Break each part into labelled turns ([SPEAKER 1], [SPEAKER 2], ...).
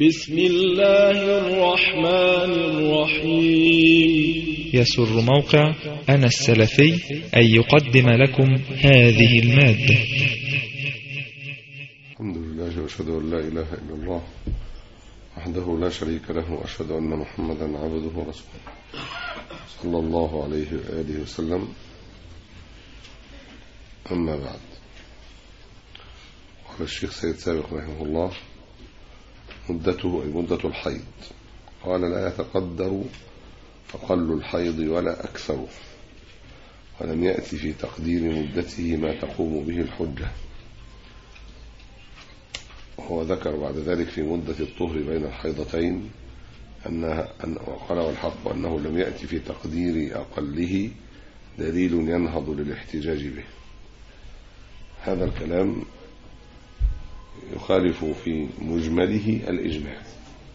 [SPEAKER 1] بسم الله الرحمن الرحيم
[SPEAKER 2] يسر موقع أنا السلفي أن يقدم لكم هذه المادة
[SPEAKER 3] الحمد لله واشهد ان لا اله الا الله وحده لا شريك له واشهد ان محمدا عبده ورسوله صلى الله عليه واله وسلم اما بعد قال الشيخ سيد سابق رحمه الله مدته أي مدة الحيض قال لا يتقدر أقل الحيض ولا أكثر ولم يأتي في تقدير مدته ما تقوم به الحجة وهو ذكر بعد ذلك في مدة الطهر بين الحيضتين أنها أن وقال والحق أنه لم يأتي في تقدير أقله دليل ينهض للاحتجاج به هذا الكلام يخالف في مجمله الإجماع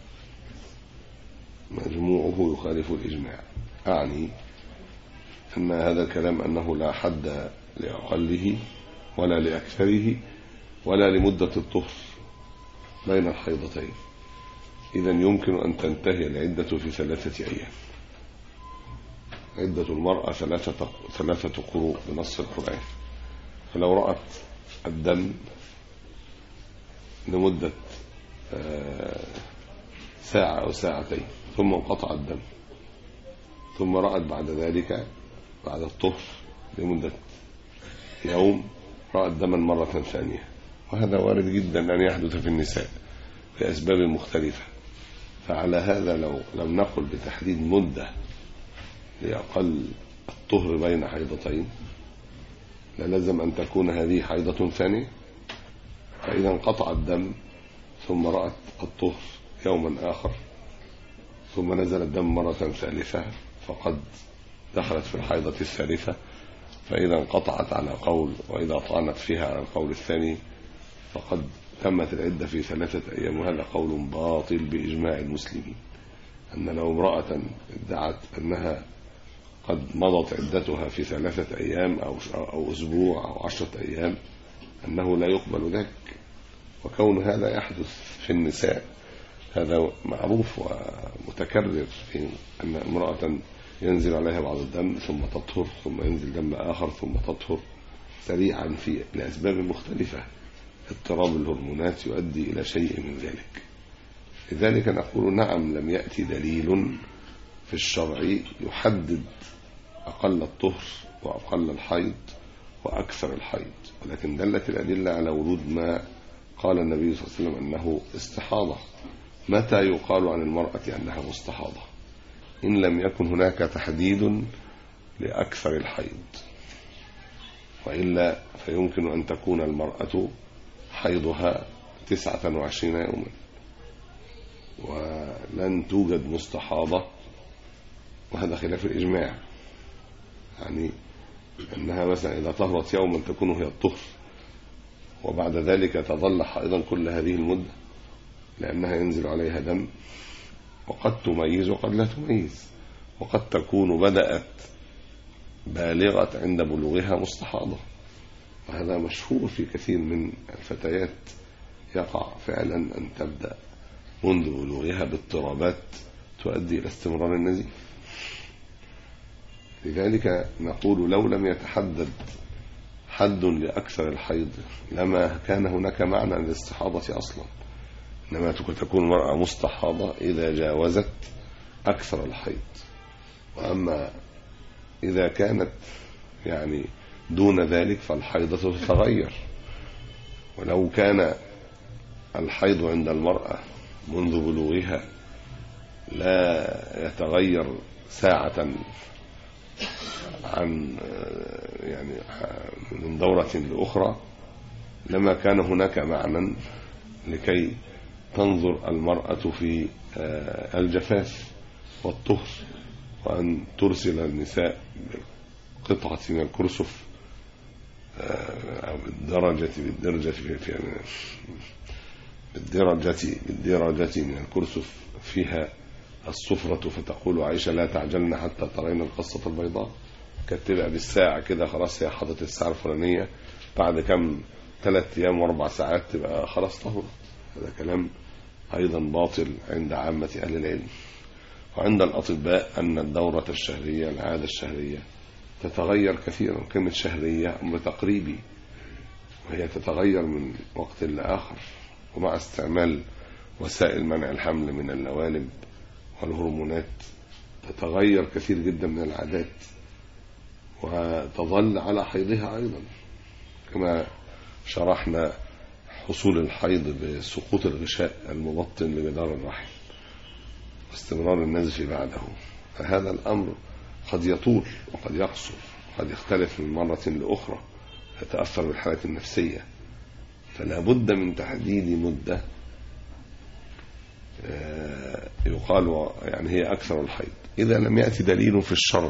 [SPEAKER 3] مجموعه يخالف الإجماع أعني أن هذا الكلام أنه لا حد لأقله ولا لأكثره ولا لمدة الطهر بين الحيضتين إذا يمكن أن تنتهي العدة في ثلاثة أيام عدة المرأة ثلاثة ثلاثة قروء بنص القرآن فلو رأت الدم لمدة ساعة أو ساعتين ثم انقطع الدم ثم رأت بعد ذلك بعد الطهر لمدة يوم رأت دما مرة ثانية وهذا وارد جدا أن يحدث في النساء لأسباب مختلفة فعلى هذا لو لم نقل بتحديد مدة لأقل الطهر بين حيضتين للزم أن تكون هذه حيضة ثانية فإذا انقطع الدم ثم رأت الطهر يوما آخر ثم نزل الدم مرة ثالثة فقد دخلت في الحيضة الثالثة فإذا انقطعت على قول وإذا طعنت فيها على القول الثاني فقد تمت العدة في ثلاثة أيام وهذا قول باطل بإجماع المسلمين أن لو امرأة ادعت أنها قد مضت عدتها في ثلاثة أيام أو أو أسبوع أو عشرة أيام أنه لا يقبل ذلك وكون هذا يحدث في النساء هذا معروف ومتكرر في أن امرأة ينزل عليها بعض الدم ثم تطهر ثم ينزل دم آخر ثم تطهر سريعا في لأسباب مختلفة اضطراب الهرمونات يؤدي إلى شيء من ذلك لذلك نقول نعم لم يأتي دليل في الشرع يحدد أقل الطهر وأقل الحيض وأكثر الحيض ولكن دلت الأدلة على وجود ما قال النبي صلى الله عليه وسلم أنه استحاضة متى يقال عن المرأة أنها مستحاضة إن لم يكن هناك تحديد لأكثر الحيض وإلا فيمكن أن تكون المرأة حيضها تسعة وعشرين يوما ولن توجد مستحاضة وهذا خلاف الإجماع يعني أنها مثلا إذا طهرت يوما تكون هي الطهر وبعد ذلك تظل حائضا كل هذه المدة لأنها ينزل عليها دم وقد تميز وقد لا تميز وقد تكون بدأت بالغة عند بلوغها مستحاضة وهذا مشهور في كثير من الفتيات يقع فعلا أن تبدأ منذ بلوغها باضطرابات تؤدي إلى استمرار النزيف لذلك نقول لو لم يتحدد حد لأكثر الحيض لما كان هناك معنى للاستحاضة أصلا إنما تكون المرأة مستحاضة إذا جاوزت أكثر الحيض وأما إذا كانت يعني دون ذلك فالحيضة تتغير ولو كان الحيض عند المرأة منذ بلوغها لا يتغير ساعة عن يعني من دورة لأخرى لما كان هناك معنى لكي تنظر المرأة في الجفاف والطهر وأن ترسل النساء قطعة من الكرسف أو بالدرجة بالدرجة في, في بالدرجة بالدرجة من الكرسف فيها الصفرة فتقول عائشة لا تعجلن حتى ترين القصة البيضاء كانت تبقى بالساعة كده خلاص هي حضت الساعة الفلانية بعد كم ثلاث أيام وأربع ساعات تبقى خلاص طهرت هذا كلام أيضا باطل عند عامة أهل العلم وعند الأطباء أن الدورة الشهرية العادة الشهرية تتغير كثيرا كلمة شهرية أمر تقريبي وهي تتغير من وقت لآخر ومع استعمال وسائل منع الحمل من اللوالب والهرمونات تتغير كثير جدا من العادات وتظل على حيضها أيضا كما شرحنا حصول الحيض بسقوط الغشاء المبطن لجدار الرحم واستمرار النزف بعده فهذا الأمر قد يطول وقد يقصر وقد يختلف من مرة لأخرى يتأثر بالحالة النفسية فلا بد من تحديد مدة آه، يقال و- يعني هي أكثر الحيض إذا لم يأتي دليل في الشرع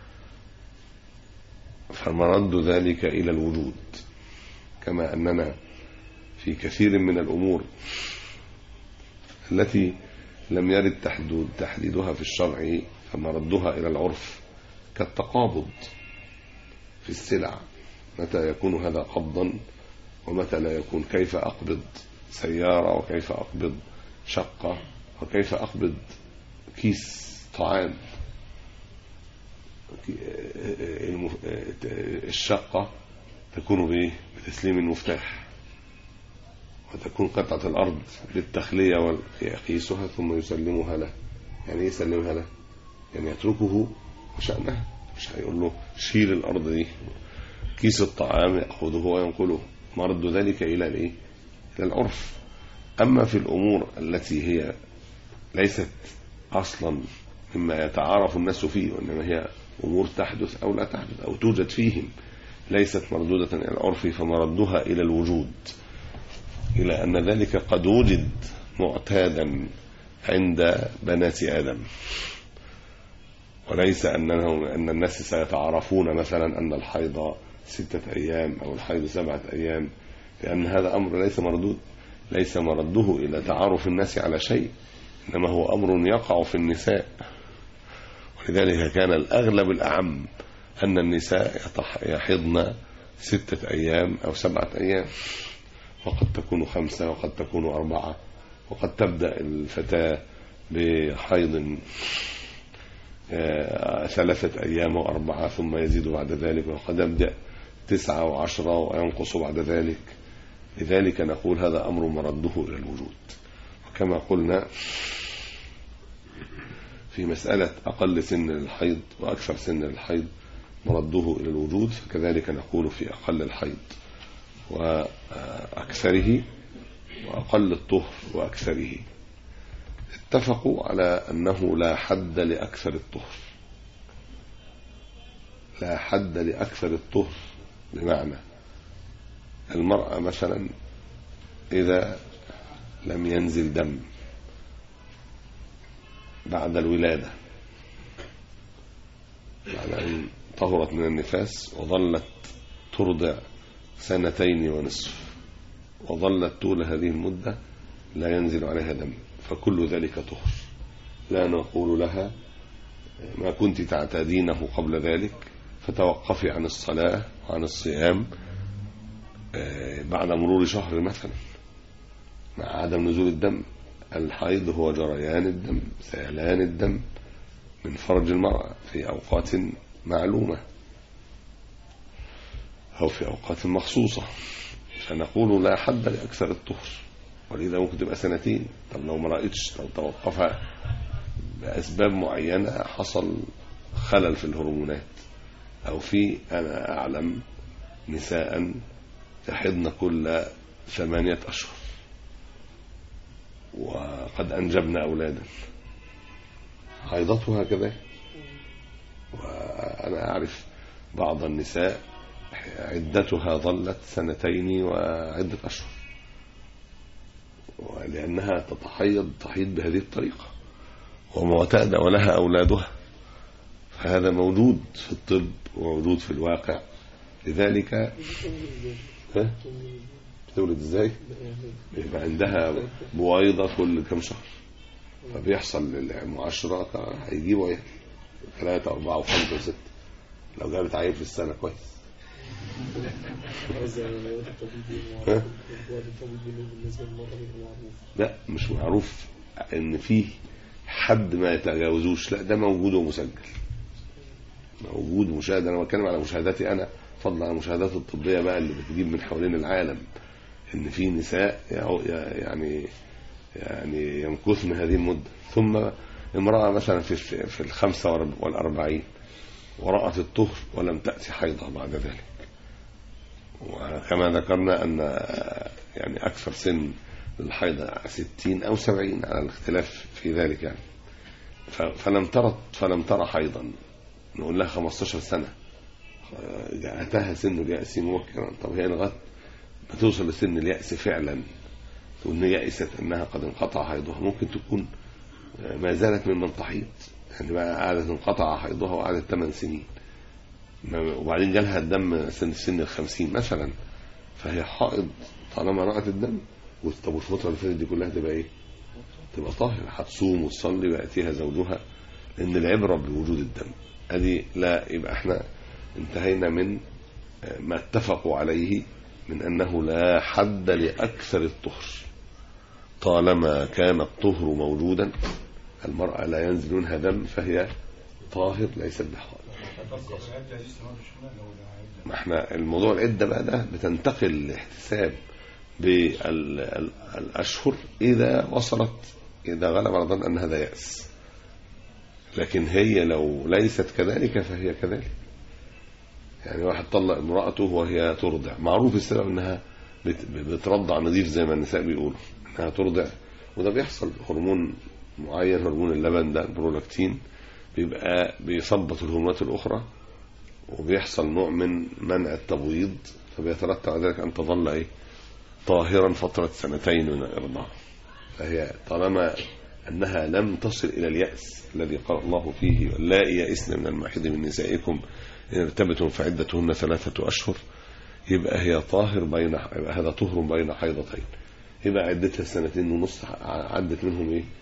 [SPEAKER 3] فمرد ذلك إلى الوجود كما أننا في كثير من الأمور التي لم يرد تحديد تحديدها في الشرع فمردها إلى العرف كالتقابض في السلع متى يكون هذا قبضا ومتى لا يكون كيف أقبض سيارة وكيف أقبض شقة وكيف أقبض كيس طعام المف- الشقة تكون بإيه؟ بتسليم المفتاح وتكون قطعة الأرض بالتخلية ويقيسها ثم يسلمها له يعني إيه يسلمها له يعني يتركه وشأنه مش هيقول له شيل الأرض دي كيس الطعام يأخذه وينقله مرد ذلك إلى الإيه؟ إلى العرف أما في الأمور التي هي ليست أصلا مما يتعارف الناس فيه وإنما هي أمور تحدث أو لا تحدث أو توجد فيهم ليست مردودة إلى العرف فمردها إلى الوجود إلى أن ذلك قد وجد معتادا عند بنات آدم وليس أنه أن الناس سيتعارفون مثلا أن الحيض ستة أيام أو الحيض سبعة أيام لأن هذا أمر ليس مردود ليس مرده إلى تعارف الناس على شيء إنما هو أمر يقع في النساء ولذلك كان الأغلب الأعم أن النساء يتح- يحضن ستة أيام أو سبعة أيام وقد تكون خمسة وقد تكون أربعة وقد تبدأ الفتاة بحيض آه، ثلاثة أيام وأربعة ثم يزيد بعد ذلك وقد يبدأ تسعة وعشرة وينقص بعد ذلك لذلك نقول هذا أمر مرده إلى الوجود وكما قلنا في مسألة أقل سن الحيض وأكثر سن الحيض مرده إلى الوجود فكذلك نقول في أقل الحيض وأكثره وأقل الطهر وأكثره اتفقوا على أنه لا حد لأكثر الطهر لا حد لأكثر الطهر بمعنى المرأة مثلا إذا لم ينزل دم بعد الولادة بعد أن طهرت من النفاس وظلت ترضع سنتين ونصف وظلت طول هذه المدة لا ينزل عليها دم فكل ذلك طهر لا نقول لها ما كنت تعتادينه قبل ذلك فتوقفي عن الصلاة وعن الصيام آه، بعد مرور شهر مثلا مع عدم نزول الدم الحيض هو جريان الدم سيلان الدم من فرج المرأة في أوقات معلومة أو في أوقات مخصوصة فنقول لا حد لأكثر الطهر ولذا ممكن تبقى سنتين طب لو ما رأيتش لو توقفها بأسباب معينة حصل خلل في الهرمونات أو في أنا أعلم نساء تحضن كل ثمانية أشهر وقد أنجبن أولادا حيضتها كذا وأنا أعرف بعض النساء عدتها ظلت سنتين وعدة أشهر ولأنها تتحيض تحيض بهذه الطريقة ومعتادة ولها أولادها فهذا موجود في الطب وموجود في الواقع لذلك ها؟ بتولد ازاي؟ بيبقى عندها بويضة كل كم شهر فبيحصل للمعاشرة هيجيبوا عيال ثلاثة أربعة وخمسة وستة لو جابت عيل في السنة كويس ها؟ لا مش معروف ان فيه حد ما يتجاوزوش لا ده موجود ومسجل موجود مشاهد انا بتكلم على مشاهداتي انا فضلا عن المشاهدات الطبيه بقى اللي بتجيب من حوالين العالم ان في نساء يعو- يعني يعني يمكثن هذه المده ثم امراه مثلا في في الخمسه والاربعين ورأت الطهر ولم تأتي حيضة بعد ذلك وكما ذكرنا أن يعني أكثر سن الحيضة ستين أو سبعين على الاختلاف في ذلك يعني ف- فلم ترى فلم ترى حيضا نقول لها 15 سنة أتاها سن اليأس مبكرا طب هي لغاية ما توصل لسن اليأس فعلا تقول إن يأست أنها قد انقطع حيضها ممكن تكون ما زالت ممن تحيض يعني بقى قعدت انقطع حيضها وقعدت 8 سنين ما- وبعدين جالها الدم سن سن الخمسين مثلا فهي حائض طالما رأت الدم طب والفترة اللي فاتت دي كلها تبقى ايه؟ تبقى طاهرة هتصوم وتصلي ويأتيها زوجها لأن العبرة بوجود الدم ادي لا يبقى احنا انتهينا من آه، ما اتفقوا عليه من أنه لا حد لأكثر الطهر طالما كان الطهر موجودا المرأة لا ينزل منها دم فهي طاهر ليست بحائض ما احنا الموضوع العدة بقى ده بتنتقل لاحتساب بالأشهر إذا وصلت إذا غلب على ظن أن هذا يأس لكن هي لو ليست كذلك فهي كذلك يعني واحد طلق امرأته وهي ترضع معروف السبب انها بت- بترضع نظيف زي ما النساء بيقولوا انها ترضع وده بيحصل هرمون معين هرمون اللبن ده البرولاكتين بيبقى بيثبط الهرمونات الاخرى وبيحصل نوع من منع التبويض فبيترتب على ذلك ان تظل ايه طاهرا فترة سنتين من الإرضاع فهي طالما أنها لم تصل إلى اليأس الذي قال الله فيه واللائي يئسن من المحيض من نسائكم إن ارتبتم فعدتهن ثلاثة أشهر يبقى هي طاهر بين يبقى هذا طهر بين حيضتين يبقى عدتها سنتين ونص عدت منهم ايه؟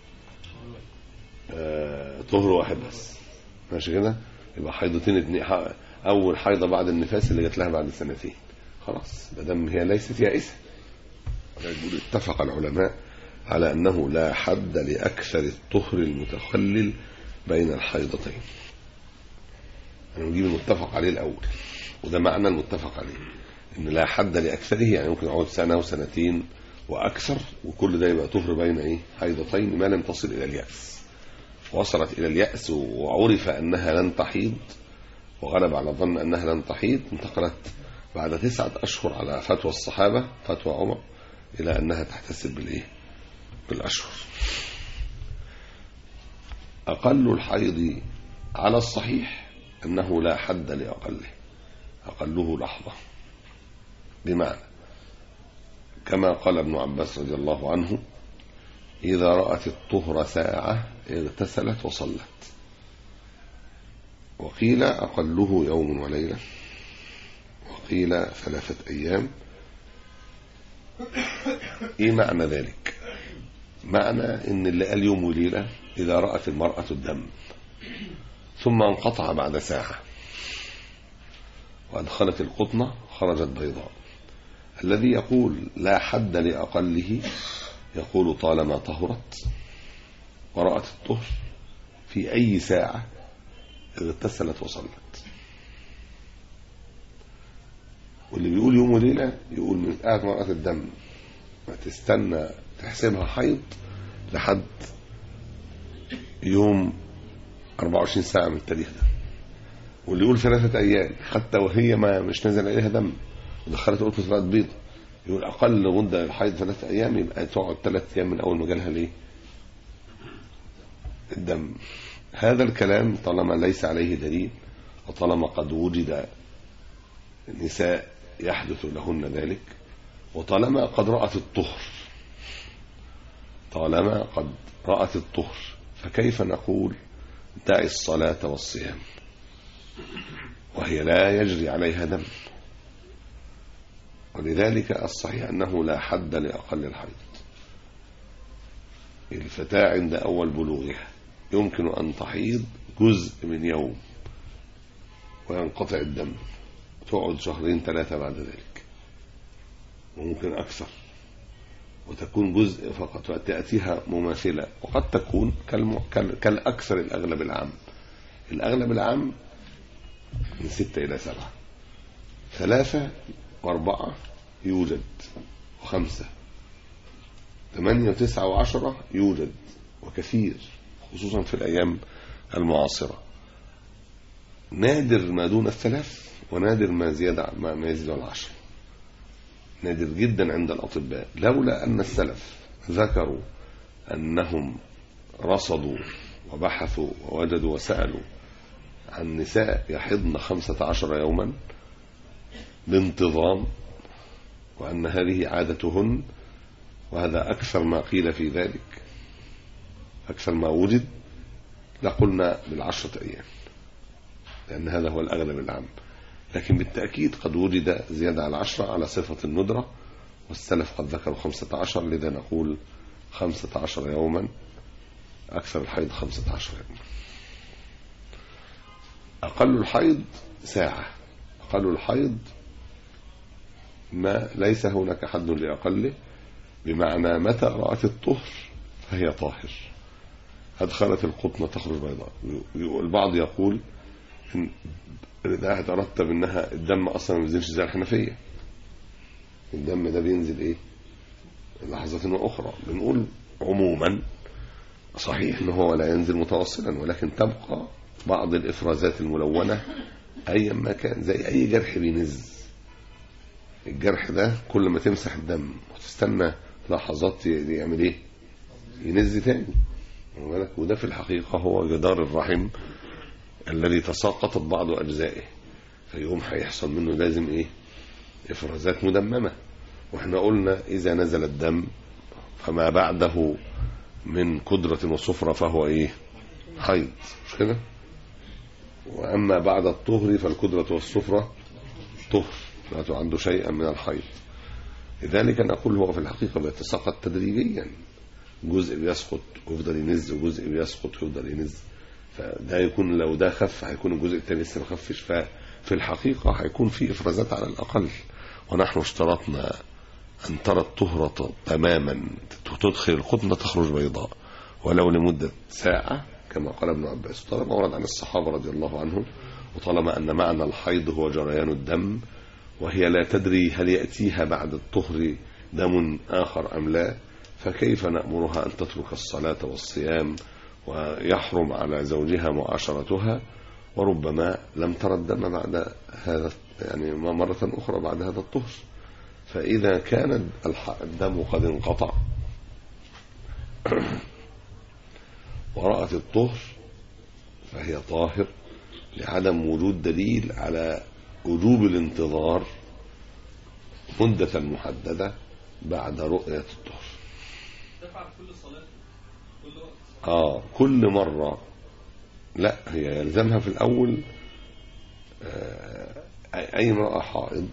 [SPEAKER 3] آه طهر واحد بس ماشي كده؟ يبقى حيضتين اتنين ح- أول حيضة بعد النفاس اللي جت لها بعد سنتين خلاص ما دام هي ليست يائسة يقول اتفق العلماء على أنه لا حد لأكثر الطهر المتخلل بين الحيضتين أنا نجيب المتفق عليه الأول وده معنى المتفق عليه إن لا حد لأكثره يعني ممكن يقعد سنة وسنتين وأكثر وكل ده يبقى طهر بين إيه حيضتين ما لم تصل إلى اليأس وصلت إلى اليأس وعرف أنها لن تحيض وغلب على الظن أنها لن تحيض انتقلت بعد تسعة أشهر على فتوى الصحابة فتوى عمر إلى أنها تحتسب بالإيه بالأشهر أقل الحيض على الصحيح أنه لا حد لأقله أقله لحظة بمعنى كما قال ابن عباس رضي الله عنه إذا رأت الطهر ساعة اغتسلت وصلت وقيل أقله يوم وليلة وقيل ثلاثة أيام إيه معنى ذلك معنى إن اللي قال يوم وليلة إذا رأت المرأة الدم ثم انقطع بعد ساعة وأدخلت القطنة خرجت بيضاء الذي يقول لا حد لأقله يقول طالما طهرت ورأت الطهر في أي ساعة اغتسلت وصلت واللي بيقول يوم وليلة يقول من ساعة ما رأت الدم ما تستنى تحسبها حيض لحد يوم 24 ساعة من التاريخ ده واللي يقول ثلاثة أيام حتى وهي ما مش نزل عليها دم ودخلت قلت ثلاث بيض يقول أقل مدة الحيض ثلاثة أيام يبقى تقعد ثلاث أيام من أول ما جالها ليه الدم هذا الكلام طالما ليس عليه دليل وطالما قد وجد نساء يحدث لهن ذلك وطالما قد رأت الطهر طالما قد رأت الطهر فكيف نقول دعي الصلاة والصيام وهي لا يجري عليها دم ولذلك الصحيح أنه لا حد لأقل الحيض الفتاة عند أول بلوغها يمكن أن تحيض جزء من يوم وينقطع الدم وتقعد شهرين ثلاثة بعد ذلك وممكن أكثر وتكون جزء فقط وتأتيها مماثلة وقد تكون كالم... كال... كالأكثر الأغلب العام الأغلب العام من ستة إلى سبعة ثلاثة وأربعة يوجد وخمسة ثمانية وتسعة وعشرة يوجد وكثير خصوصا في الأيام المعاصرة نادر ما دون الثلاث ونادر ما زيادة ما ما يزيد عن العشر نادر جدا عند الأطباء لولا أن السلف ذكروا أنهم رصدوا وبحثوا ووجدوا وسألوا عن نساء يحضن خمسة عشر يوما بانتظام وأن هذه عادتهن وهذا أكثر ما قيل في ذلك أكثر ما وجد لقلنا بالعشرة أيام لأن هذا هو الأغلب العام لكن بالتأكيد قد وجد زيادة على العشرة على صفة الندرة والسلف قد ذكروا خمسة عشر لذا نقول خمسة عشر يوما أكثر الحيض خمسة عشر يوما أقل الحيض ساعة أقل الحيض ما ليس هناك حد لأقله بمعنى متى رأت الطهر فهي طاهر أدخلت القطنة تخرج بيضاء البعض يقول إن ده ترتب انها الدم اصلا ما بينزلش زي الحنفيه الدم ده بينزل ايه لحظة أخرى بنقول عموما صحيح ان هو لا ينزل متوصلا ولكن تبقى بعض الافرازات الملونة ايا ما كان زي اي جرح بينز الجرح ده كل ما تمسح الدم وتستنى لحظات يعمل ايه ينز تاني وده في الحقيقة هو جدار الرحم الذي تساقطت بعض أجزائه فيقوم هيحصل منه لازم إيه إفرازات مدممة وإحنا قلنا إذا نزل الدم فما بعده من قدرة وصفرة فهو إيه حيض مش كده وأما بعد الطهر فالقدرة والصفرة طهر لا عنده شيئا من الحيض لذلك نقول هو في الحقيقة بيتساقط تدريجيا جزء بيسقط ويفضل ينز وجزء بيسقط ويفضل ينز فده يكون لو ده خف هيكون الجزء الثاني لسه ما خفش ففي الحقيقة هيكون في إفرازات على الأقل ونحن اشترطنا أن ترى الطهرة تماما تدخل القطنة تخرج بيضاء ولو لمدة ساعة كما قال ابن عباس طالما ورد عن الصحابة رضي الله عنهم وطالما أن معنى الحيض هو جريان الدم وهي لا تدري هل يأتيها بعد الطهر دم آخر أم لا فكيف نأمرها أن تترك الصلاة والصيام ويحرم على زوجها معاشرتها وربما لم ترى الدم بعد هذا يعني مرة أخرى بعد هذا الطهر فإذا كان الدم قد انقطع ورأت الطهر فهي طاهر لعدم وجود دليل على وجوب الانتظار مدة محددة بعد رؤية الطهر
[SPEAKER 1] تفعل كل صلاة كل وقت
[SPEAKER 3] اه كل مرة لا هي يلزمها في الأول آه أي امرأة حائض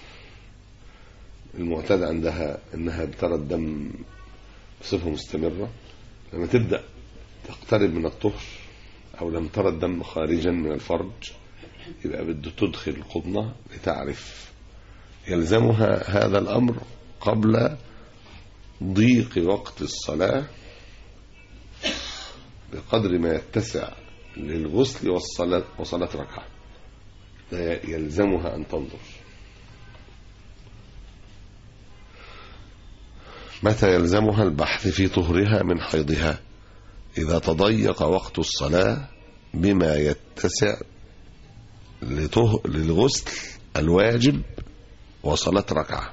[SPEAKER 3] المعتاد عندها أنها بترى الدم بصفة مستمرة لما تبدأ تقترب من الطهر أو لم ترى الدم خارجا من الفرج يبقى بده تدخل القطنة لتعرف يلزمها هذا الأمر قبل ضيق وقت الصلاة بقدر ما يتسع للغسل والصلاة وصلاة ركعة لا يلزمها أن تنظر متى يلزمها البحث في طهرها من حيضها إذا تضيق وقت الصلاة بما يتسع لطه... للغسل الواجب وصلاة ركعة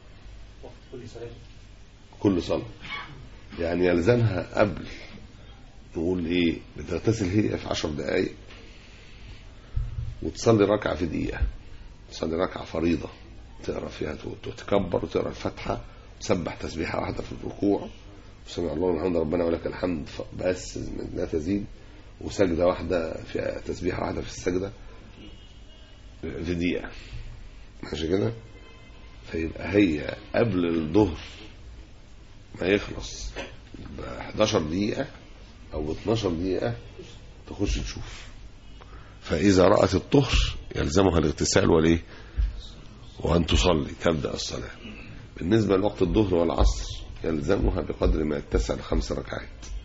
[SPEAKER 3] كل صلاة يعني يلزمها قبل نقول ايه بتغتسل هي في عشر دقايق وتصلي ركعة في دقيقة تصلي ركعة فريضة تقرا فيها تكبر وتقرا الفاتحة تسبح تسبيحة واحدة في الركوع سمع الله الحمد ربنا ولك الحمد بس لا تزيد وسجدة واحدة في تسبيحة واحدة في السجدة في دقيقة ماشي كده فيبقى هي قبل الظهر ما يخلص ب 11 دقيقة أو ب 12 دقيقة تخش تشوف فإذا رأت الطهر يلزمها الاغتسال والايه وان تصلي تبدا الصلاه بالنسبه لوقت الظهر والعصر يلزمها بقدر ما يتسع لخمس ركعات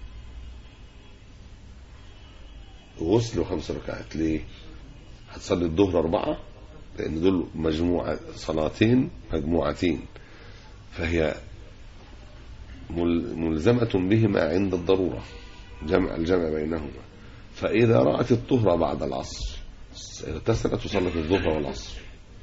[SPEAKER 3] غسل وخمس ركعات ليه هتصلي الظهر أربعة لأن دول مجموعة صلاتين مجموعتين فهي مل- ملزمة بهما عند الضرورة جمع الجمع بينهما فإذا رأت الطهر بعد العصر اغتسلت وصلت الظهر والعصر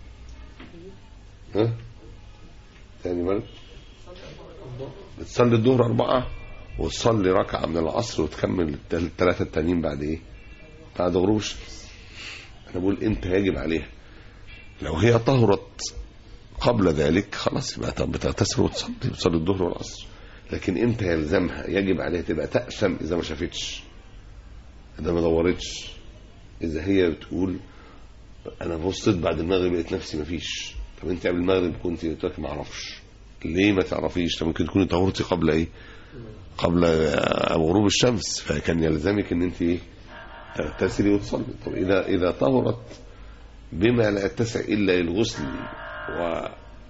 [SPEAKER 3] ها تاني مرة بتصلي الظهر أربعة وتصلي ركعة من العصر وتكمل الثلاثة التانيين بعد إيه؟ بعد غروب الشمس أنا بقول إمتى يجب عليها لو هي طهرت قبل ذلك خلاص يبقى طب بتغتسل وتصلي وتصلي الظهر والعصر لكن امتى يلزمها يجب عليها تبقى تأثم إذا ما شافتش إذا ما دورتش إذا هي بتقول أنا بصيت بعد المغرب لقيت نفسي مفيش طب أنت قبل المغرب كنت قلت لك ما أعرفش ليه ما تعرفيش طب ممكن تكوني طهرتي قبل إيه قبل آه، غروب الشمس فكان يلزمك ان انت ايه تغتسلي وتصلي طب اذا اذا طهرت بما لا يتسع الا للغسل و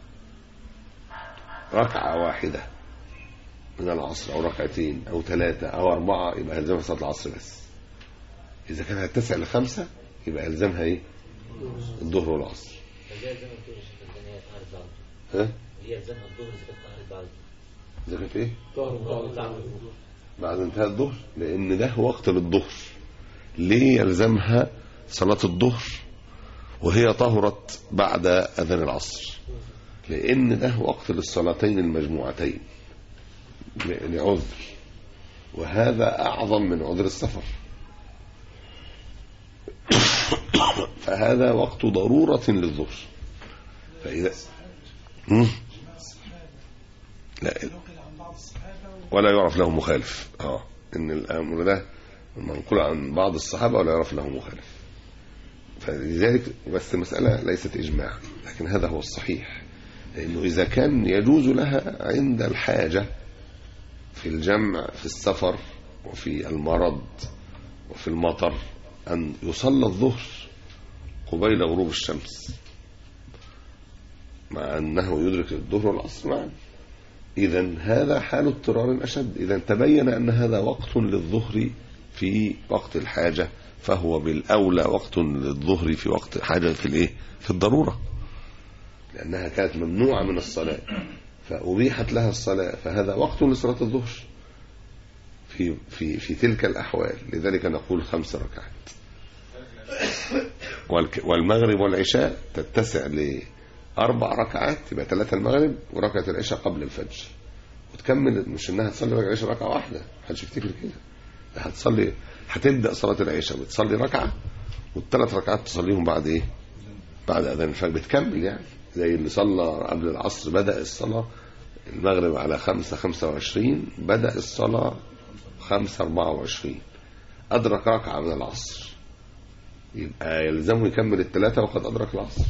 [SPEAKER 3] ركعه واحده من العصر او ركعتين او ثلاثه او اربعه يبقى يلزمها صلاه العصر بس اذا كان هتسع لخمسه يبقى يلزمها ايه الظهر والعصر
[SPEAKER 4] فهي يلزمها الظهر إذا كانت هي طهرت بعد
[SPEAKER 3] ها
[SPEAKER 4] هي يلزمها الظهر إذا كانت طهرت بعد
[SPEAKER 3] اذا كانت ايه
[SPEAKER 4] طهر بعد
[SPEAKER 3] بعد انتهاء الظهر لان ده وقت للظهر ليه يلزمها صلاة الظهر وهي طهرت بعد اذان العصر لان ده وقت للصلاتين المجموعتين ل- لعذر وهذا اعظم من عذر السفر فهذا وقت ضرورة للظهر فإذا مم. لا ولا يعرف له مخالف اه ان الامر ده منقول عن بعض الصحابه ولا يعرف له مخالف فلذلك بس المساله ليست اجماع لكن هذا هو الصحيح لانه اذا كان يجوز لها عند الحاجه في الجمع في السفر وفي المرض وفي المطر ان يصلى الظهر قبيل غروب الشمس مع انه يدرك الظهر والعصر معا إذا هذا حال اضطرار أشد إذا تبين أن هذا وقت للظهر في وقت الحاجة فهو بالأولى وقت للظهر في وقت الحاجة في الإيه؟ في الضرورة لأنها كانت ممنوعة من الصلاة فأبيحت لها الصلاة فهذا وقت لصلاة الظهر في في في تلك الأحوال لذلك نقول خمس ركعات والك- والمغرب والعشاء تتسع لأربع ركعات يبقى ثلاثة المغرب وركعة العشاء قبل الفجر وتكمل مش انها تصلي ركعة العشاء ركعة واحدة محدش يفتكر كده ده هتصلي هتبدأ صلاة العشاء بتصلي ركعة والثلاث ركعات تصليهم بعد ايه؟ بعد اذان الفجر بتكمل يعني زي اللي صلى قبل العصر بدأ الصلاة المغرب على خمسة خمسة وعشرين بدأ الصلاة خمسة أربعة وعشرين أدرك ركعة من العصر يبقى يلزمه يكمل الثلاثة وقد أدرك العصر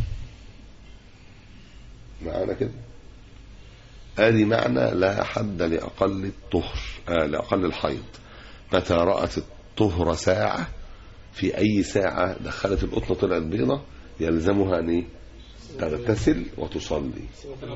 [SPEAKER 3] معانا كده ادي معنى لا حد لأقل الطهر آه لأقل الحيض متى رأت الطهر ساعة في أي ساعة دخلت القطنة طلعت بيضة يلزمها أن إيه؟ تغتسل وتصلي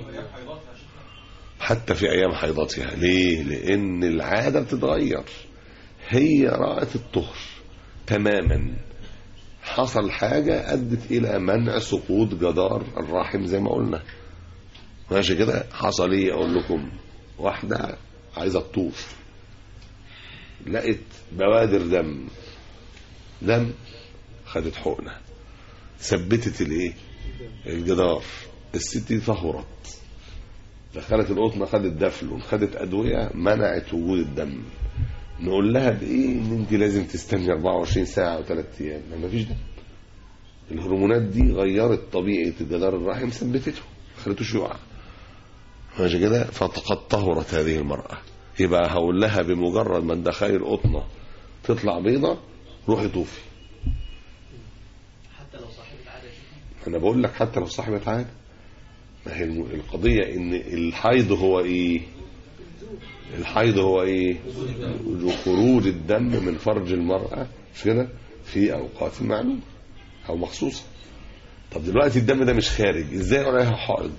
[SPEAKER 3] حتى في أيام حيضتها ليه؟ لأن العادة بتتغير هي رأت الطهر تماما حصل حاجة أدت إلى منع سقوط جدار الرحم زي ما قلنا ماشي كده حصل إيه أقول لكم واحدة عايزة تطوف لقت بوادر دم دم خدت حقنة ثبتت الايه الجدار الست دي طهرت دخلت القطنة خدت دفل خدت أدوية منعت وجود الدم نقول لها بإيه إن أنت لازم تستني 24 ساعة وثلاث أيام ما فيش دم الهرمونات دي غيرت طبيعة جدار الرحم ثبتته ما خلتوش يقع ماشي كده فقد طهرت هذه المرأة يبقى هقول لها بمجرد ما تدخلي القطنة تطلع بيضة روحي طوفي
[SPEAKER 4] حتى لو صاحبة عادة
[SPEAKER 3] انا بقول لك حتى لو صاحبة عادة ما هي الم- القضية ان الحيض هو ايه الحيض هو ايه خروج الدم من فرج المرأة مش كده في اوقات معلومة او مخصوصة طب دلوقتي الدم ده مش خارج ازاي اقول عليها حائض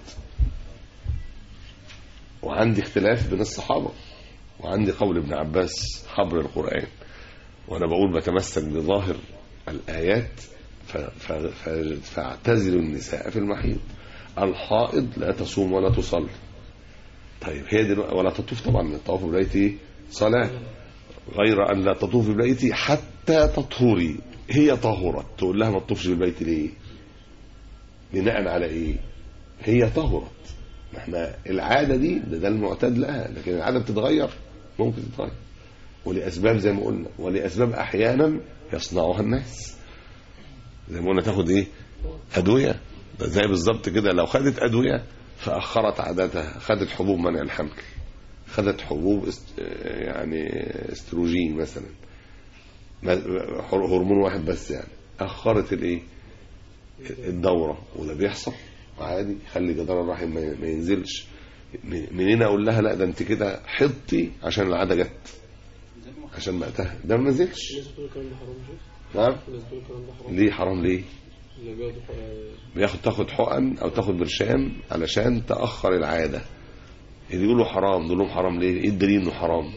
[SPEAKER 3] وعندي اختلاف بين الصحابة وعندي قول ابن عباس حبر القرآن وانا بقول بتمسك بظاهر الآيات ف- ف- ف- فاعتزلوا النساء في المحيض الحائض لا تصوم ولا تصلي طيب هي دلوقتي ولا تطوف طبعا الطواف ببيتي صلاة غير أن لا تطوف ببيتي حتى تطهري هي طهرت تقول لها ما تطوفش بالبيت ليه بناء على ايه هي طهرت احنا العادة دي ده, ده المعتاد لها لكن العادة بتتغير ممكن تتغير ولأسباب زي ما قلنا ولأسباب أحيانا يصنعها الناس زي ما قلنا تاخد ايه أدوية ده زي بالظبط كده لو خدت أدوية فأخرت عادتها خدت حبوب منع الحمل خدت حبوب است... يعني استروجين مثلا ما- هرمون واحد بس يعني أخرت الايه الدورة وده بيحصل عادي خلي جدار الرحم ما ما ينزلش من- منين اقول لها لا ده انت كده حطي عشان العاده جت عشان وقتها ده ما نزلش
[SPEAKER 5] الناس بتقول الكلام ده حرام شوف
[SPEAKER 3] نعم
[SPEAKER 5] الناس بتقول الكلام ده حرام
[SPEAKER 3] ليه حرام ليه
[SPEAKER 5] اللي بياخدوا حق-
[SPEAKER 3] بياخد تاخد حقن او تاخد برشام علشان تاخر العاده اللي يقولوا حرام نقول لهم حرام ليه ايه الدليل انه حرام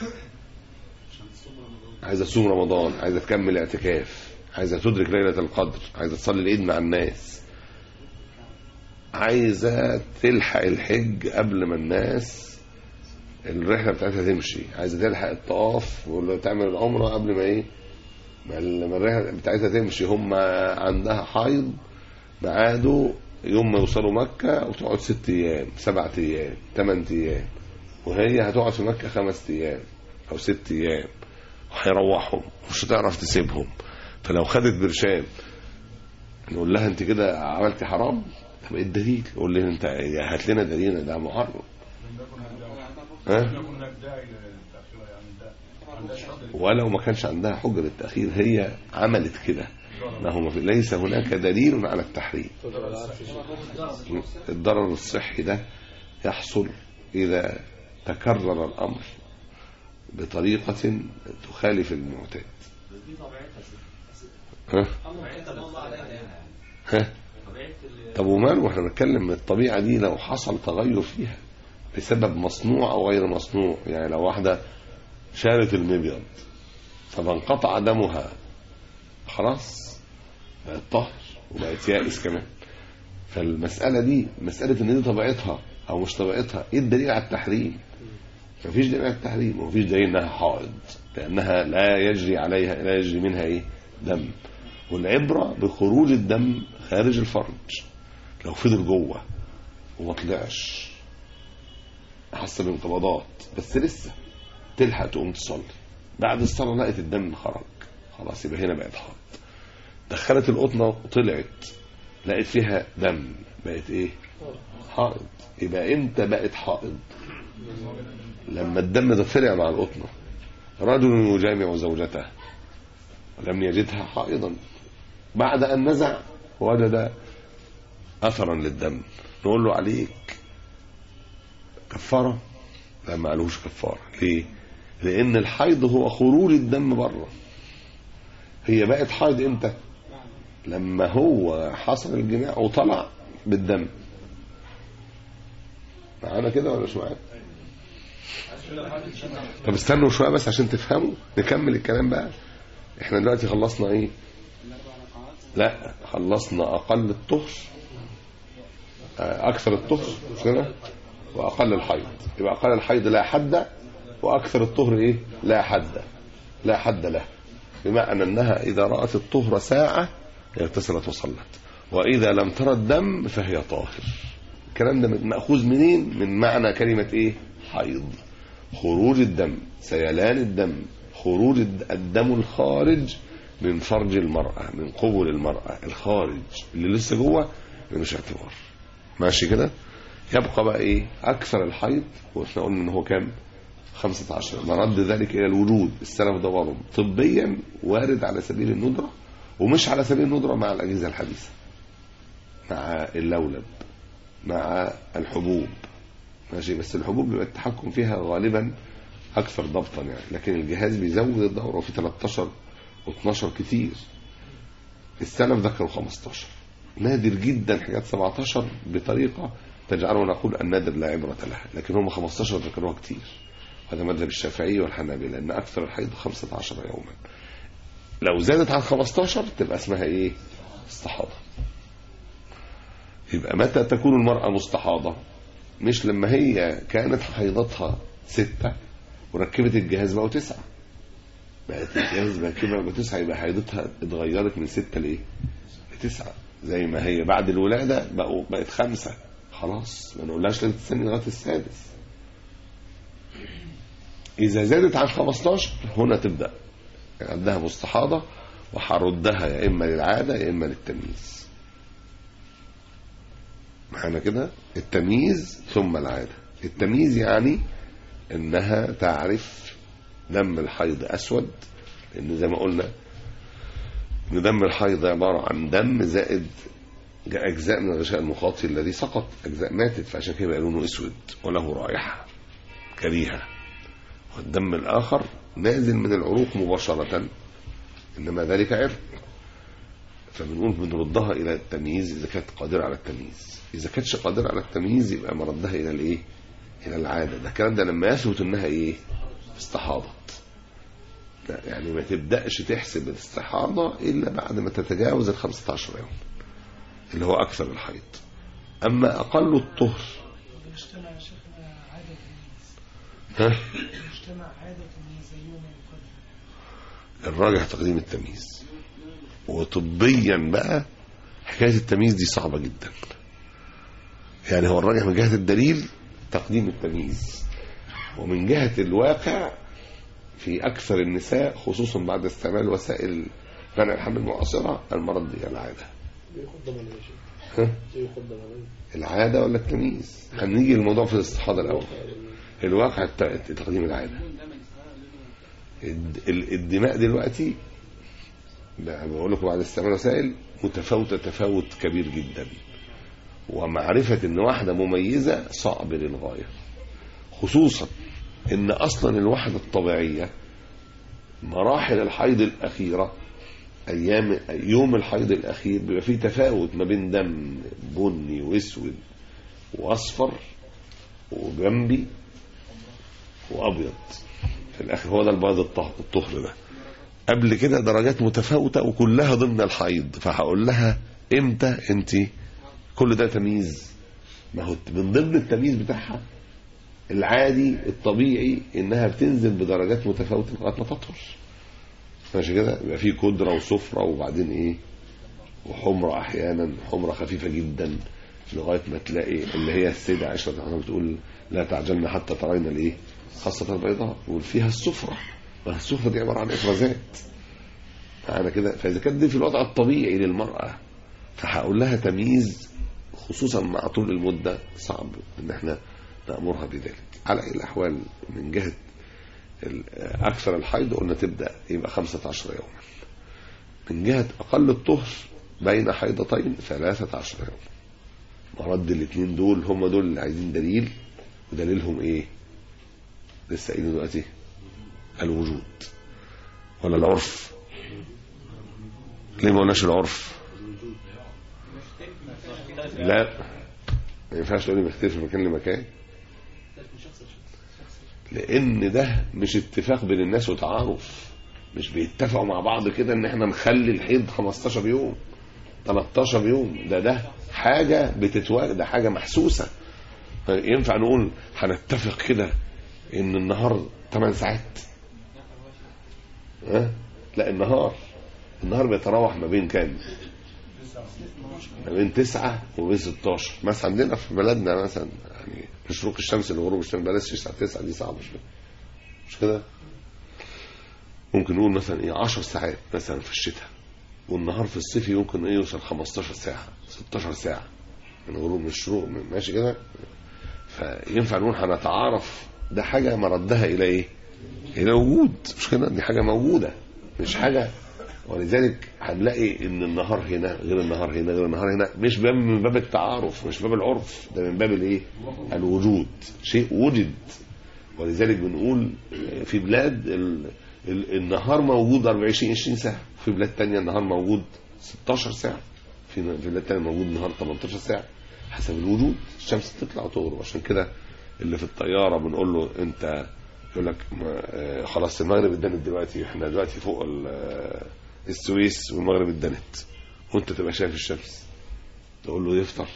[SPEAKER 3] عايزه تصوم رمضان عايزه تكمل اعتكاف عايزه تدرك ليله القدر عايزه تصلي العيد مع الناس عايزه تلحق الحج قبل ما الناس الرحله بتاعتها تمشي عايزه تلحق الطواف ولا تعمل العمره قبل ما ايه ما ال- ما الرحله بتاعتها تمشي هم عندها حيض ميعاده يوم ما يوصلوا مكة وتقعد ست أيام سبعة أيام ثمان أيام وهي هتقعد في مكة خمس أيام أو ست أيام وهيروحهم مش هتعرف تسيبهم فلو خدت برشام نقول لها أنت كده عملتي حرام طب إيه الدليل؟ قول لي أنت هات لنا دليل ده محرم ها؟ ولو ما كانش عندها حجة للتأخير هي عملت كده ما هو ما في- ليس هناك دليل على التحريم
[SPEAKER 5] تقدر على عكس الشيء.
[SPEAKER 3] الضرر الصحي ده يحصل إذا تكرر الأمر بطريقة تخالف المعتاد ها؟ ها؟ طب وماله احنا بنتكلم من الطبيعة دي لو حصل تغير فيها بسبب مصنوع أو غير مصنوع يعني لو واحدة شالت المبيض فانقطع دمها خلاص بقت طاهر وبقت يائس كمان فالمسألة دي مسألة ان دي طبيعتها او مش طبيعتها ايه الدليل على التحريم مفيش دليل على التحريم ومفيش دليل انها حائض لانها لا يجري عليها لا يجري منها ايه دم والعبرة بخروج الدم خارج الفرج لو فضل جوه وما طلعش حس بانقباضات بس لسه تلحق تقوم تصلي بعد الصلاة لقت الدم خرج خلاص يبقى هنا بقت حائض دخلت القطنة وطلعت لقيت فيها دم بقت ايه حائض يبقى امتى بقت حائض لما الدم ده طلع مع القطنة رجل يجامع زوجته ولم يجدها حائضا بعد ان نزع وجد اثرا للدم نقول له عليك كفاره لا ما عليهوش كفاره ليه لان الحيض هو خروج الدم بره هي بقت حائض امتى لما هو حصل الجماع وطلع بالدم معانا كده ولا مش معانا طب استنوا شويه بس عشان تفهموا نكمل الكلام بقى احنا دلوقتي خلصنا ايه لا خلصنا اقل الطهر آه، اكثر الطهر مش كده واقل الحيض يبقى اقل الحيض لا حد واكثر الطهر ايه لا حد لا حد له بمعنى انها اذا رات الطهر ساعه اغتسلت وصلت واذا لم ترى الدم فهي طاهر الكلام ده ماخوذ منين من معنى كلمه ايه حيض خروج الدم سيلان الدم خروج الد- الدم الخارج من فرج المرأة من قبل المرأة الخارج اللي لسه جوه اللي مش اعتبار ماشي كده يبقى بقى ايه اكثر الحيض واحنا قلنا ان هو كام 15 مرد ذلك الى الوجود السلف دورهم طبيا وارد على سبيل الندرة ومش على سبيل الندرة مع الاجهزة الحديثة مع اللولب مع الحبوب ماشي بس الحبوب بيبقى التحكم فيها غالبا اكثر ضبطا يعني لكن الجهاز بيزود الدوره وفي 13 و12 كتير السلف ذكروا 15 نادر جدا حاجات 17 بطريقة تجعلنا نقول النادر لا عبرة له لكن هم 15 ذكروها كتير هذا مذهب الشافعي والحنابلة لأن أكثر الحيض 15 يوما لو زادت عن 15 تبقى اسمها إيه استحاضة يبقى متى تكون المرأة مستحاضة مش لما هي كانت حيضتها ستة وركبت الجهاز بقوا تسعة بقت الجهاز مركبة بقوا تسعة يبقى حيضتها اتغيرت من ستة لإيه لتسعة زي ما هي بعد الولادة بقوا بقت خمسة خلاص ما نقولهاش لازم تستني لغاية السادس إذا زادت عن 15 هنا تبدأ عندها مستحاضة وهردها يا إما للعادة يا إما للتمييز معانا كده التمييز ثم العادة التمييز يعني إنها تعرف دم الحيض أسود لأن زي ما قلنا إن دم الحيض عبارة عن دم زائد أجزاء من الغشاء المخاطي الذي سقط أجزاء ماتت فعشان كده يبقى لونه أسود وله رائحة كريهة والدم الآخر نازل من العروق مباشرة إنما ذلك عرق فبنقول بنردها إلى التمييز إذا كانت قادرة على التمييز إذا كانتش قادرة على التمييز يبقى مردها إلى الإيه إلى العادة ده الكلام ده لما يثبت إنها إيه استحاضت لا يعني ما تبدأش تحسب الاستحاضة إلا بعد ما تتجاوز ال 15 يوم اللي هو أكثر الحيض أما أقل الطهر
[SPEAKER 6] المجتمع يا شيخنا عادة تمييز
[SPEAKER 3] ها
[SPEAKER 6] المجتمع عادة تمييز يوم يقدم
[SPEAKER 3] الراجح تقديم التمييز وطبيا بقى حكاية التمييز دي صعبة جدا يعني هو الراجح من جهة الدليل تقديم التمييز ومن جهة الواقع في أكثر النساء خصوصا بعد استعمال وسائل منع الحمل المعاصرة المرض هي العادة
[SPEAKER 5] يقدم على شيء
[SPEAKER 3] ها؟
[SPEAKER 5] يقدم عليه
[SPEAKER 3] العادة ولا التمييز هنيجي الموضوع في الاستحاضة الأول الواقع الت- تقديم العادة الد- ال- الدماء دلوقتي لا، بقول لكم بعد استعمال وسائل متفاوتة تفاوت كبير جدا ومعرفة ان واحدة مميزة صعب للغاية خصوصا ان اصلا الواحدة الطبيعية مراحل الحيض الاخيرة ايام يوم الحيض الاخير بيبقى فيه تفاوت ما بين دم بني واسود واصفر وجنبي وابيض في الاخر هو ده البياض الطه- الطهر ده قبل كده درجات متفاوتة وكلها ضمن الحيض فهقول لها امتى انت كل ده تمييز ما هو من ضمن التمييز بتاعها العادي الطبيعي انها بتنزل بدرجات متفاوتة لغاية ما تطهر ماشي كده يبقى في كدرة وصفرة وبعدين ايه وحمرة احيانا حمرة خفيفة جدا لغاية ما تلاقي اللي هي السيدة عائشة رضي الله عنها بتقول لا تعجلن حتى ترين الايه خاصة البيضاء يقول فيها السفرة ما السفرة دي عبارة عن افرازات معانا كده فاذا كانت دي في الوضع الطبيعي للمرأة فهقول لها تمييز خصوصا مع طول المدة صعب ان احنا نأمرها بذلك على اي الاحوال من جهة ال- اكثر الحيض قلنا تبدأ يبقى 15 يوما من جهة اقل الطهر بين حيضتين 13 يوم مرد الاثنين دول هم دول اللي عايزين دليل ودليلهم ايه لسه قايلين دلوقتي الوجود ولا العرف ليه ما قلناش العرف لا ما ينفعش تقولي بيختلف من مكان لمكان لان ده مش اتفاق بين الناس وتعارف مش بيتفقوا مع بعض كده ان احنا نخلي الحيض 15 يوم 13 يوم ده ده حاجة بتتواجد ده حاجة محسوسة ينفع نقول هنتفق كده ان النهار 8 ساعات ها لا النهار النهار بيتراوح ما بين كام ما بين 9 وبين 16 مثلا عندنا في بلدنا مثلا يعني شروق الشمس لغروب الشمس بلاش الساعه 9 دي صعبه شويه مش كده ممكن نقول مثلا ايه 10 ساعات مثلا في الشتاء والنهار في الصيف يمكن ايه يوصل 15 ساعه 16 ساعه من غروب من الشروق ماشي كده فينفع نقول هنتعارف ده حاجه مردها الى ايه الى وجود مش كده دي حاجه موجوده مش حاجه ولذلك هنلاقي ان النهار هنا غير النهار هنا غير النهار هنا مش باب من باب التعارف مش باب العرف ده من باب الايه الوجود شيء وجد ولذلك بنقول في بلاد ال... ال... النهار موجود 24 20 ساعه في بلاد تانية النهار موجود 16 ساعه في في في بلاد تانية موجود النهار 18 ساعة حسب الوجود الشمس تطلع وتغرب عشان كده اللي في الطيارة بنقول له انت يقول لك ما- آه، خلاص المغرب اتدنت دلوقتي احنا دلوقتي فوق ال- آه، السويس والمغرب اتدنت وانت تبقى شايف الشمس تقول له يفطر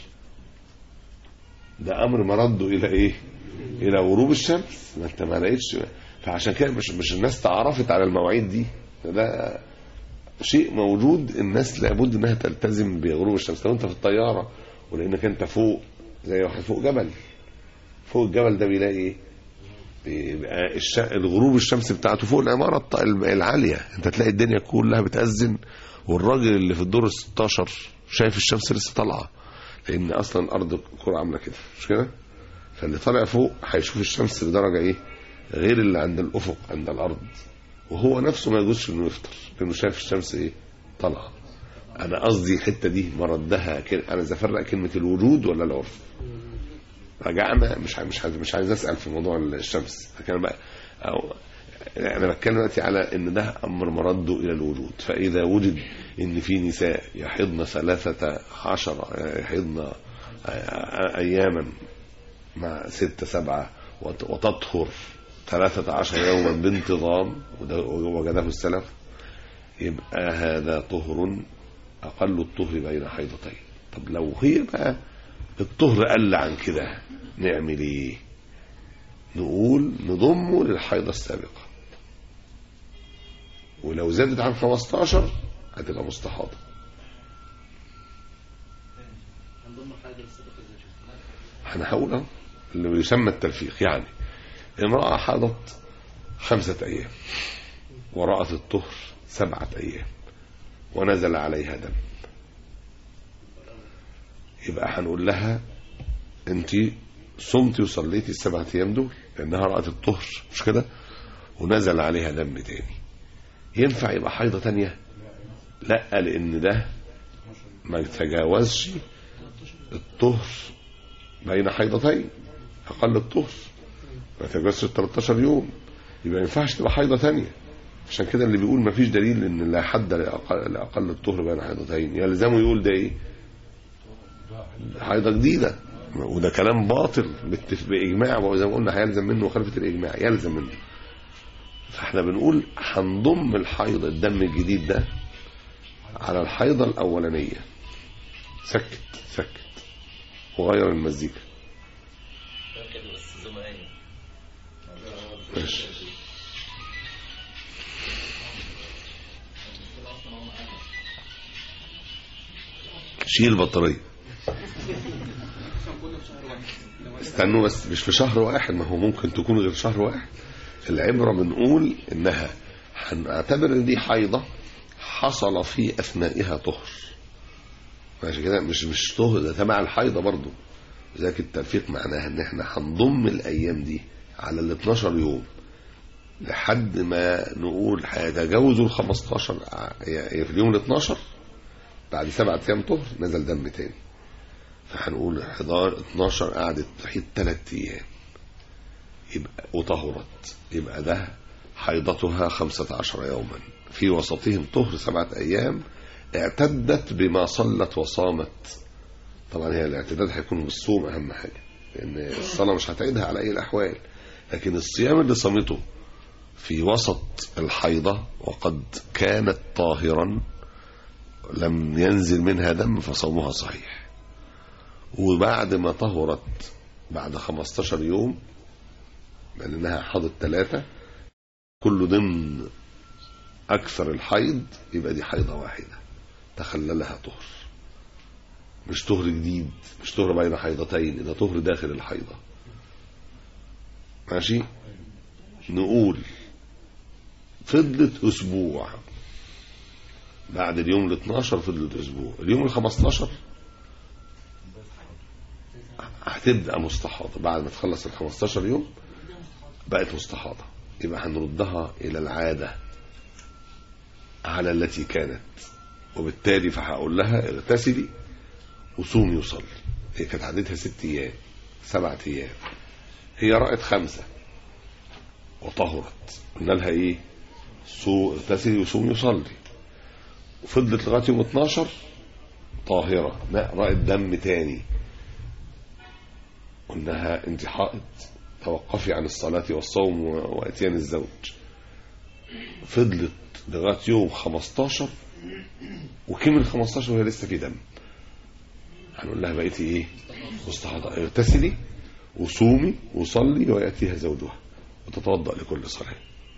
[SPEAKER 3] ده امر مرده الى ايه الى غروب الشمس ما انت ما لقيتش فعشان كده مش مش الناس تعرفت على المواعيد دي ده شيء موجود الناس لابد انها تلتزم بغروب الشمس لو انت في الطياره ولانك انت فوق زي واحد فوق جبل فوق الجبل ده بيلاقي ايه بيبقى الش... الغروب الشمس بتاعته فوق العماره الط- العاليه انت تلاقي الدنيا كلها بتأذن والراجل اللي في الدور ال 16 شايف الشمس لسه طالعه لان اصلا الارض كره عامله كده مش كده فاللي طالع فوق هيشوف الشمس بدرجه ايه غير اللي عند الافق عند الارض وهو نفسه ما يجوزش انه يفطر لانه شايف الشمس ايه طالعه انا قصدي الحته دي مردها كده انا إذا افرق كلمه الوجود ولا العرف رجعنا مش ع- مش عايز مش عايز اسال في موضوع الشمس لكن أنا بقى أو انا بتكلم دلوقتي على ان ده امر مرده الى الوجود فاذا وجد ان في نساء يحضن ثلاثة عشر يحضن اياما مع ستة سبعة وت- وتطهر ثلاثة عشر يوما بانتظام وده وجده السلف يبقى هذا طهر أقل الطهر بين حيضتين طب لو هي بقى الطهر قل عن كده نعمل ايه نقول نضمه للحيضة السابقة ولو زادت عن 15 هتبقى مستحاضة
[SPEAKER 1] هنضم حاجه للسبق ازاي شفت
[SPEAKER 3] انا هقول اهو اللي يسمى التلفيق يعني امرأة حاضت خمسة أيام ورأت الطهر سبعة أيام ونزل عليها دم يبقى هنقول لها أنت صمتي وصليتي السبعة أيام دول لأنها رأت الطهر مش كده ونزل عليها دم تاني ينفع يبقى حيضة تانية لا لأن ده ما يتجاوزش الطهر بين حيضتين أقل الطهر ما يتجاوزش ال 13 يوم يبقى ما ينفعش تبقى حيضة تانية عشان كده اللي بيقول ما فيش دليل ان لا حد لأقل, لأقل الطهر بين حيضتين يلزمه يقول ده ايه حيضة جديدة وده كلام باطل بالتف- بإجماع وزي ما قلنا هيلزم منه مخالفة الإجماع يلزم منه فاحنا بنقول هنضم الحيض الدم الجديد ده على الحيضة الأولانية سكت سكت وغير المزيكا
[SPEAKER 4] كده بس زماني
[SPEAKER 3] ماشي شيل البطارية استنوا بس مش في شهر واحد ما هو ممكن تكون غير شهر واحد العبرة بنقول انها هنعتبر ان دي حيضة حصل في اثنائها طهر ماشي كده مش مش طهر ده تبع الحيضة برضو ذاك التلفيق معناها ان احنا هنضم الايام دي على ال 12 يوم لحد ما نقول هيتجاوزوا ال 15 ع- هي في اليوم ال 12 بعد سبعة ايام طهر نزل دم تاني فهنقول 11 12 قعدت تحيط ثلاث ايام يبقى وطهرت يبقى ده حيضتها 15 يوما في وسطهم طهر سبعة ايام اعتدت بما صلت وصامت طبعا هي الاعتداد هيكون بالصوم اهم حاجه لان الصلاه مش هتعيدها على اي الاحوال لكن الصيام اللي صامته في وسط الحيضه وقد كانت طاهرا لم ينزل منها دم فصومها صحيح وبعد ما طهرت بعد 15 يوم لانها حاضت ثلاثه كل ضمن اكثر الحيض يبقى دي حيضه واحده تخللها طهر مش طهر جديد مش طهر بين حيضتين ده طهر داخل الحيضة ماشي نقول فضلت أسبوع بعد اليوم ال 12 فضلت أسبوع اليوم ال 15 هتبدأ مستحاضة بعد ما تخلص ال 15 يوم بقت مستحاضة يبقى هنردها إلى العادة على التي كانت وبالتالي فهقول لها اغتسلي وصومي وصلي هي كانت عادتها ست ايام سبعة ايام هي رأت خمسة وطهرت قلنا لها ايه سو اغتسلي وصومي وصلي وفضلت لغايه يوم 12 طاهرة ماء رأت دم تاني قلناها انت حائض توقفي عن الصلاة والصوم و- واتيان الزوج فضلت لغاية يوم 15 وكمل 15 وهي لسه في دم هنقول لها بقيتي ايه مستحاضة اغتسلي وصومي وصلي ويأتيها زوجها وتتوضأ لكل صلاة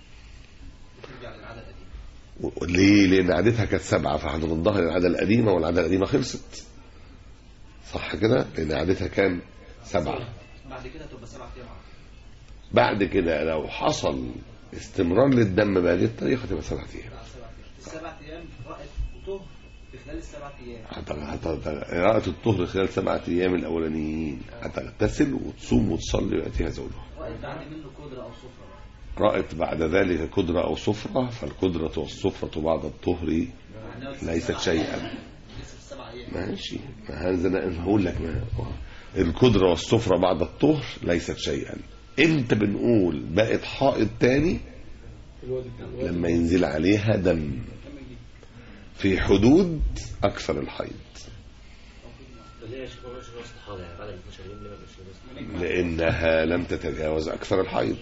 [SPEAKER 3] و- ليه لان عادتها كانت سبعة فهنردها للعادة القديمة والعادة القديمة خلصت صح كده لان عادتها كان سبعة
[SPEAKER 4] بعد كده تبقى سبع ايام
[SPEAKER 3] بعد كده لو حصل استمرار للدم بهذه الطريقة تبقى سبعة أيام
[SPEAKER 4] السبع ايام رأت وطهر في خلال السبع ايام
[SPEAKER 3] هت- هت- قراءة الطهر خلال سبعة أيام الأولانيين هتغتسل وتصوم وتصلي ويأتيها زوجها
[SPEAKER 4] رأت بعد منه قدرة او سفرة بقى.
[SPEAKER 3] رأت بعد ذلك قدرة أو صفرة فالقدرة والصفرة بعد الطهر
[SPEAKER 4] معناها لسه
[SPEAKER 3] ليست
[SPEAKER 4] سبع
[SPEAKER 3] شيئا
[SPEAKER 4] أيام. لسه في السبع ايام
[SPEAKER 3] ماشي ما هذا أنا هقول لك ما القدرة والصفرة بعد الطهر ليست شيئا انت بنقول بقت حائض تاني
[SPEAKER 5] الواد الواد
[SPEAKER 3] لما ينزل عليها دم في حدود أكثر الحيض
[SPEAKER 4] ليه يا شيخ ما بقاش راس حاضر يعني بعد ال 12 يوم ليه ما بقاش راس
[SPEAKER 3] لأنها لم تتجاوز أكثر الحيض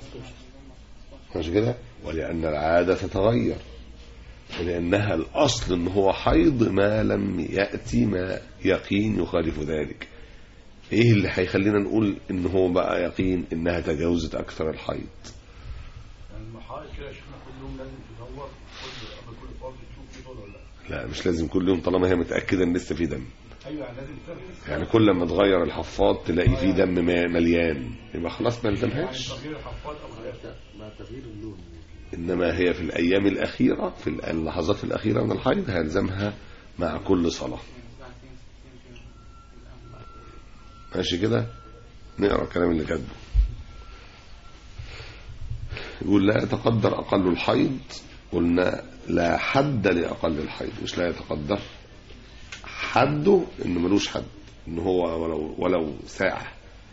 [SPEAKER 3] مش كده ولأن العادة تتغير ولأنها الأصل أن هو حيض ما لم يأتي ما يقين يخالف ذلك إيه اللي هيخلينا نقول إن هو بقى يقين إنها تجاوزت أكثر الحيض
[SPEAKER 7] يعني المحايل كده يا شيخنا كل يوم لازم تدور كل قبل كل فرض تشوف في دول ولا لا
[SPEAKER 3] لا مش لازم كل يوم طالما هي متأكدة إن لسه في دم
[SPEAKER 7] ايوه يعني لازم تفحص
[SPEAKER 3] يعني كل ما تغير الحفاض تلاقي فيه دم ما- مليان يبقى خلاص ما
[SPEAKER 7] يعني
[SPEAKER 3] نلزمهاش
[SPEAKER 7] تغيير الحفاظ او غيره
[SPEAKER 4] مع تغيير اللون
[SPEAKER 3] إنما هي في الأيام الأخيرة في اللحظات الأخيرة من الحيض هيلزمها مع كل صلاة ماشي كده نقرأ الكلام اللي كاتبه يقول لا يتقدر أقل الحيض قلنا لا حد لأقل الحيض مش لا يتقدر حده إنه ملوش حد إن هو ولو ولو ساعة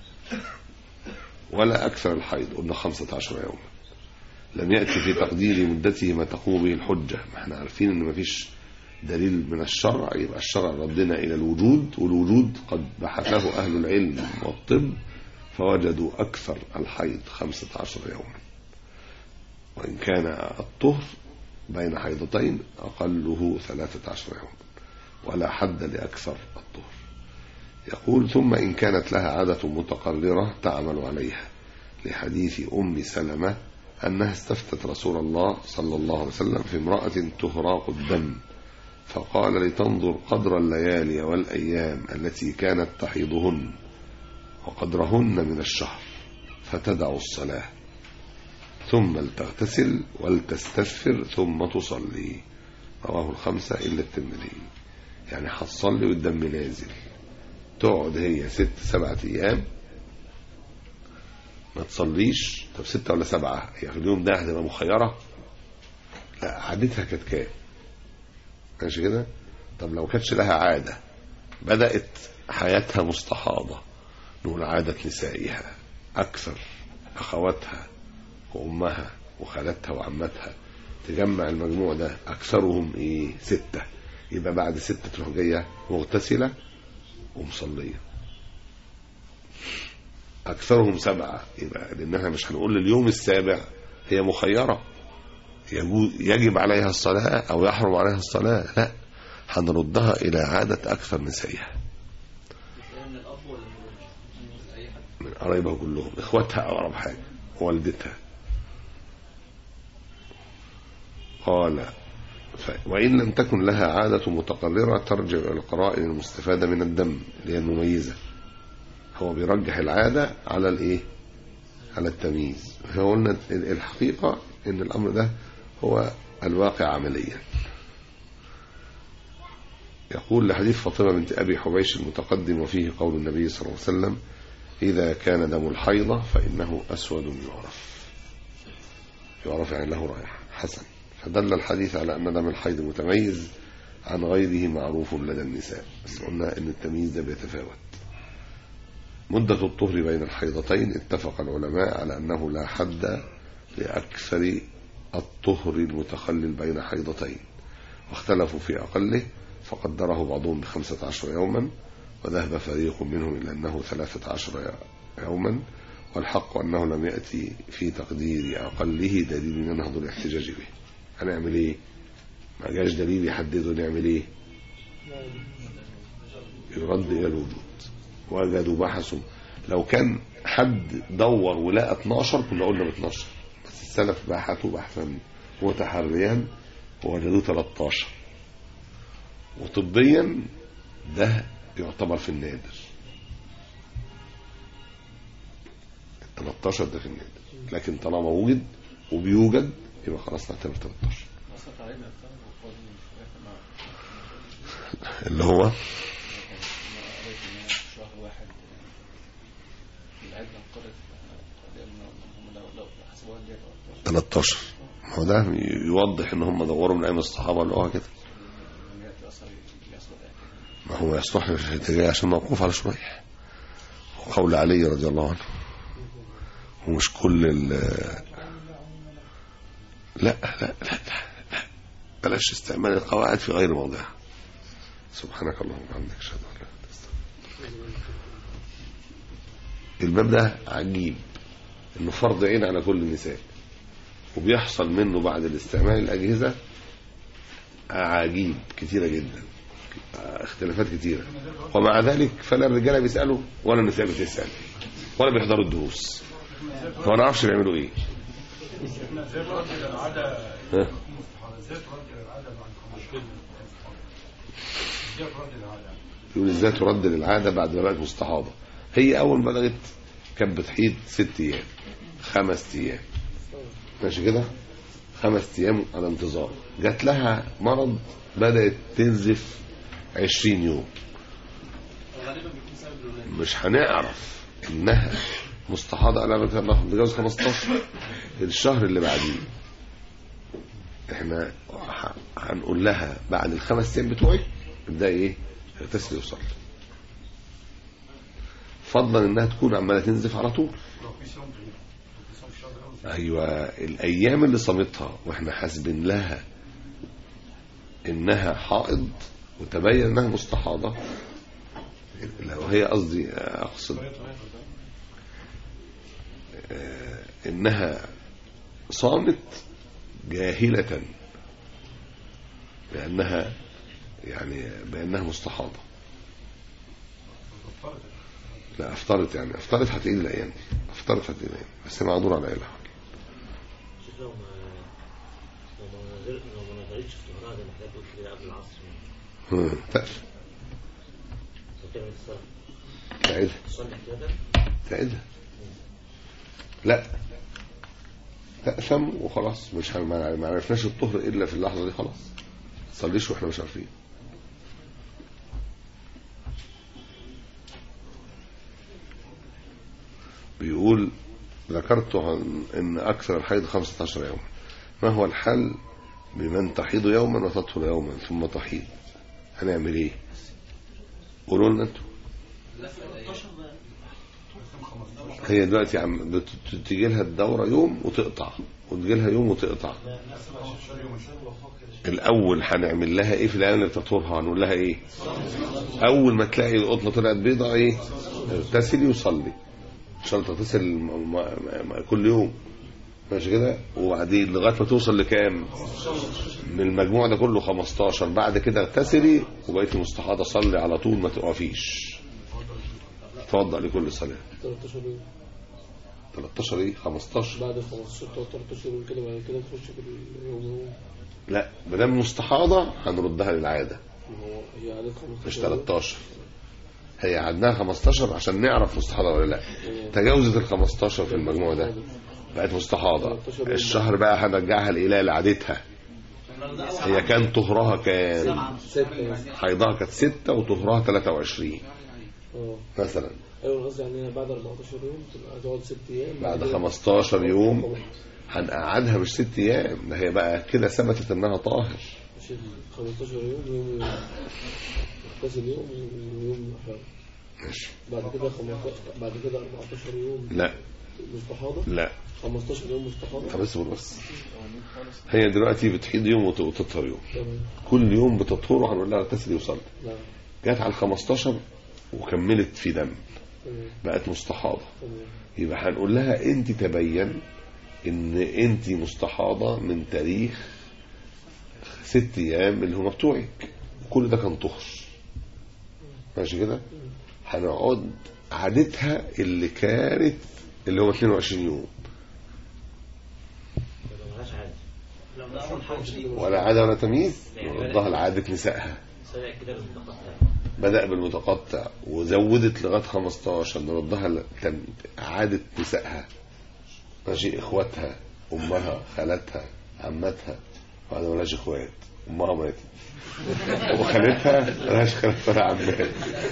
[SPEAKER 3] ولا أكثر الحيض قلنا 15 يوما لم يأتي في تقدير مدته ما تقوم به الحجة ما احنا عارفين ان مفيش دليل من الشرع يبقى الشرع ردنا إلى الوجود والوجود قد بحثه أهل العلم والطب فوجدوا أكثر الحيض 15 يوما وإن كان الطهر بين حيضتين أقله 13 يوما ولا حد لأكثر الطهر يقول ثم إن كانت لها عادة متقررة تعمل عليها لحديث أم سلمة أنها استفتت رسول الله صلى الله عليه وسلم في امرأة تهراق الدم فقال لتنظر قدر الليالي والأيام التي كانت تحيضهن وقدرهن من الشهر فتدع الصلاة ثم لتغتسل ولتستغفر ثم تصلي رواه الخمسة إلا الترمذي يعني هتصلي والدم نازل تقعد هي ست سبعة أيام ما تصليش طب ستة ولا سبعة هي في اليوم ده هتبقى مخيرة لا عادتها كانت كام ماشي كده طب لو كانتش لها عادة بدأت حياتها مستحاضة نقول عادة نسائها أكثر أخواتها وأمها وخالتها وعمتها تجمع المجموع ده أكثرهم إيه ستة يبقى بعد ستة تروح جاية مغتسلة ومصلية أكثرهم سبعة يبقى لأنها مش هنقول لليوم السابع هي مخيرة يجو- يجب عليها الصلاة أو يحرم عليها الصلاة لا هنردها إلى عادة أكثر نسائها
[SPEAKER 4] من الاب ولا من الام؟ اي حد
[SPEAKER 3] من قرايبها كلهم إخواتها أقرب حاجة والدتها قال ف... وإن لم تكن لها عادة متقررة ترجع إلى القرائن المستفادة من الدم اللي هي المميزة هو بيرجح العادة على الإيه على التمييز فهو قلنا ال- الحقيقة إن الأمر ده هو الواقع عمليا يقول لحديث فاطمة بنت أبي حبيش المتقدم وفيه قول النبي صلى الله عليه وسلم إذا كان دم الحيضة فإنه أسود يعرف يعرف يعني له رائحة حسن فدل الحديث على أن دم الحيض متميز عن غيره معروف لدى النساء بس قلنا أن التمييز ده بيتفاوت مدة الطهر بين الحيضتين اتفق العلماء على أنه لا حد لأكثر الطهر المتخلل بين حيضتين واختلفوا في أقله فقدره بعضهم بخمسة عشر يوما وذهب فريق منهم إلى أنه ثلاثة عشر يوما والحق أنه لم يأتي في تقدير أقله دليل ينهض الاحتجاج به هنعمل إيه ما جاش دليل يحدده نعمل إيه يرد إلى الوجود وجدوا بحثوا لو كان حد دور ولقى 12 كنا قلنا ب 12 بس السلف بحثوا بحثا متحريا ووجدوه 13 وطبيا ده يعتبر في النادر ال 13 ده في النادر لكن طالما وجد وبيوجد يبقى خلاص نعتبر 13
[SPEAKER 1] أصلا علينا أكثر وفاضي مش ما
[SPEAKER 3] اللي هو
[SPEAKER 1] ما قريت إن هي في شهر واحد العدة انقرضت لأن هم لو لو حسبوها اللي هي 13
[SPEAKER 3] 13 ما هو ده يوضح ان هم دوروا من ايام الصحابه اللي هو كده
[SPEAKER 1] لم يأتي أثر يصبح
[SPEAKER 3] ما هو يصلح في الاتجاه عشان موقوف على شريح وقول علي رضي الله عنه ومش كل ال لا لا لا لا, لا. بلاش استعمال القواعد في غير موضعها سبحانك اللهم وبحمدك اشهد ان لا اله الا انت أستغفرك. الباب ده عجيب انه فرض عين على كل النساء وبيحصل منه بعد الاستعمال الاجهزه عجيب كتيره جدا اختلافات كتيره ومع ذلك فلا الرجاله بيسالوا ولا النساء بتسال ولا بيحضروا الدروس فما نعرفش بيعملوا ايه
[SPEAKER 7] ازاي ترد العادة
[SPEAKER 3] ها؟
[SPEAKER 7] ازاي ترد العادة بعد 15 ازاي ترد العادة
[SPEAKER 3] يقول ازاي ترد للعاده بعد ما بقت مستحاضه هي اول ما بدات كانت بتحيض ست ايام خمس ايام ماشي كده خمس ايام على انتظار جات لها مرض بدات تنزف 20 يوم مش هنعرف انها مستحاضه انا بتجوز 15 الشهر اللي بعديه احنا ه- هنقول لها بعد الخمس ايام بتوعك ابداي ايه اغتسلي وصلي فضلا انها تكون عماله تنزف على طول
[SPEAKER 7] لو في صوم لو في صوم شهر أو
[SPEAKER 3] ايوه الايام اللي صامتها واحنا حاسبين لها انها حائض وتبين انها مستحاضه لو هي قصدي اقصد آه، انها صامت جاهله بانها يعني بانها مستحاضه لا افترض يعني افترض هتعيد الايام دي افترض هتعيد الايام بس معذور على اي حال
[SPEAKER 4] شوف لو ما لو ما نزل لو ما نزلتش في ظهرها زي ما حضرتك قلت كده قبل العصر
[SPEAKER 3] مم. تقف
[SPEAKER 4] لو تعمل الصلاة
[SPEAKER 3] تعيدها
[SPEAKER 4] تصلي احتياطا
[SPEAKER 3] تعيدها لا تأثم وخلاص مش هن- ما ما عرفناش الطهر الا في اللحظه دي خلاص ما تصليش واحنا مش عارفين بيقول ذكرت عن ان اكثر الحيض 15 يوما ما هو الحل بمن تحيض يوما وتطهر يوما ثم تحيض هنعمل ايه قولوا لنا انتوا هي دلوقتي عم بت- تيجي لها الدورة يوم وتقطع وتجي لها يوم وتقطع الأول هنعمل لها إيه في الأيام اللي بتطهرها هنقول لها إيه أول ما تلاقي القطنة طلعت بيضة إيه اغتسلي وصلي إن شاء الله تغتسل م- م- م- كل يوم ماشي كده وبعدين لغاية ما توصل لكام من المجموع ده كله 15 بعد كده اغتسلي وبقيتي مستحاضة صلي على طول ما تقفيش اتفضل لكل صلاة
[SPEAKER 5] 13 يوم
[SPEAKER 3] 13 ايه 15
[SPEAKER 5] بعد 15 13 يوم كده بعد كده تخش في اليوم يوم
[SPEAKER 3] لا ما دام مستحاضه هنردها للعاده
[SPEAKER 5] ما هو هي عدد 15
[SPEAKER 3] مش
[SPEAKER 5] يوم.
[SPEAKER 3] 13 هي عدناها 15 عشان نعرف مستحاضه ولا لا تجاوزت ال 15 في المجموع ده بقت مستحاضه الشهر بقى هنرجعها الى لعادتها هي كان طهرها كان
[SPEAKER 5] ستة
[SPEAKER 3] حيضها كانت 6 وطهرها 23
[SPEAKER 5] اه
[SPEAKER 3] مثلا
[SPEAKER 5] ايوه أنا قصدي يعني بعد 14 يوم تبقى تقعد ست ايام
[SPEAKER 3] بعد
[SPEAKER 5] كده
[SPEAKER 3] 15 يوم هنقعدها مش 6 ايام ده هي بقى كده ثبتت انها طاهر
[SPEAKER 5] مش ال 15 يوم يوم يوم تغتسل يوم ويوم حر
[SPEAKER 3] ماشي
[SPEAKER 5] بعد كده 15 بعد كده 14 يوم
[SPEAKER 3] لا
[SPEAKER 5] مستحاضة
[SPEAKER 3] لا
[SPEAKER 5] 15 يوم مستحاضة
[SPEAKER 3] طب اصبر بس
[SPEAKER 1] الاولانيين خالص
[SPEAKER 3] هي دلوقتي بتحيض يوم وت- وتطهر يوم
[SPEAKER 5] تمام
[SPEAKER 3] كل يوم بتطهر وهنقول لها اغتسلي وصلي
[SPEAKER 5] نعم
[SPEAKER 3] جت على ال 15 وكملت في دم
[SPEAKER 5] تمام
[SPEAKER 3] بقت مستحاضة
[SPEAKER 5] تمام
[SPEAKER 3] يبقى هنقول لها انت تبين ان انت مستحاضة من تاريخ ست ايام اللي هم بتوعك كل ده كان طهر ماشي كده هنقعد عادتها اللي كانت اللي هو 22 يوم
[SPEAKER 4] يبقى ملهاش عادة لو ده أول حاجة دي
[SPEAKER 3] ولا عادة ولا تمييز نردها لعادة نسائها
[SPEAKER 4] سريع كده بالمتقطع
[SPEAKER 3] بدأ بالمتقطع وزودت لغاية 15 نردها لتم- عادة نسائها ماشي اخواتها امها خالتها عمتها وهذا ملهاش اخوات امها ماتت وخالتها ملهاش خالات ولا عمات